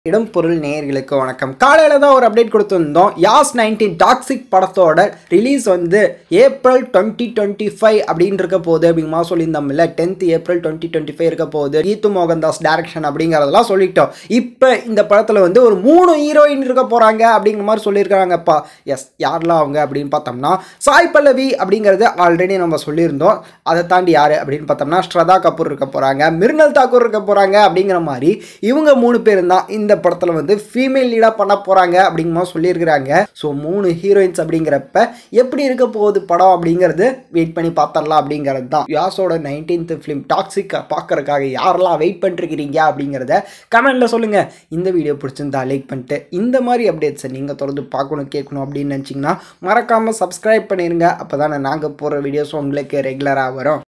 இடம் பொருள் நேயர்களுக்கு வணக்கம் காலையில் தான் ஒரு அப்டேட் கொடுத்துருந்தோம் யாஸ் நைன்டீன் டாக்ஸிக் படத்தோட ரிலீஸ் வந்து ஏப்ரல் டுவெண்ட்டி டுவெண்ட்டி ஃபைவ் அப்படின்னு இருக்க போகுது அப்படிங்கமா சொல்லியிருந்தோம்ல tenth April twenty twenty five இருக்க போகுது கீத்து மோகன்தாஸ் டேரக்ஷன் அப்படிங்கிறதெல்லாம் சொல்லிட்டோம் இப்போ இந்த படத்தில் வந்து ஒரு மூணு ஹீரோயின் இருக்க போகிறாங்க அப்படிங்கிற மாதிரி சொல்லியிருக்காங்கப்பா எஸ் யாரெல்லாம் அவங்க அப்படின்னு பார்த்தோம்னா சாய் பல்லவி அப்படிங்கிறது ஆல்ரெடி நம்ம சொல்லியிருந்தோம் அதை தாண்டி யார் அப்படின்னு பார்த்தோம்னா ஸ்ரதா கபூர் இருக்க போகிறாங்க மிர்னல் தாக்கூர் இருக்க போகிறாங்க அப்படிங்கிற மாதிரி இவங்க மூணு பேரும் தான் இந்த படத்தில் வந்து ஃபீமேல் லீடாக பண்ண போகிறாங்க அப்படிங்கிற மாதிரி சொல்லியிருக்கிறாங்க ஸோ மூணு ஹீரோயின்ஸ் அப்படிங்கிறப்ப எப்படி இருக்க போகுது படம் அப்படிங்கிறது வெயிட் பண்ணி பார்த்தரலாம் அப்படிங்கிறது தான் யாஸோட நைன்டீன்த் ஃபிலிம் டாக்ஸிக் பார்க்கறதுக்காக யாரெல்லாம் வெயிட் பண்ணிருக்கிறீங்க அப்படிங்கிறத கமெண்ட்டில் சொல்லுங்கள் இந்த வீடியோ பிடிச்சிருந்தா லைக் பண்ணிட்டு இந்த மாதிரி அப்டேட்ஸை நீங்கள் தொடர்ந்து பார்க்கணும் கேட்கணும் அப்படின்னு நினச்சிங்கன்னா மறக்காமல் சப்ஸ்கிரைப் பண்ணிடுங்க அப்போ தானே நாங்கள் போடுற வீடியோஸ் உங்களுக்கு ரெகுலராக வரும்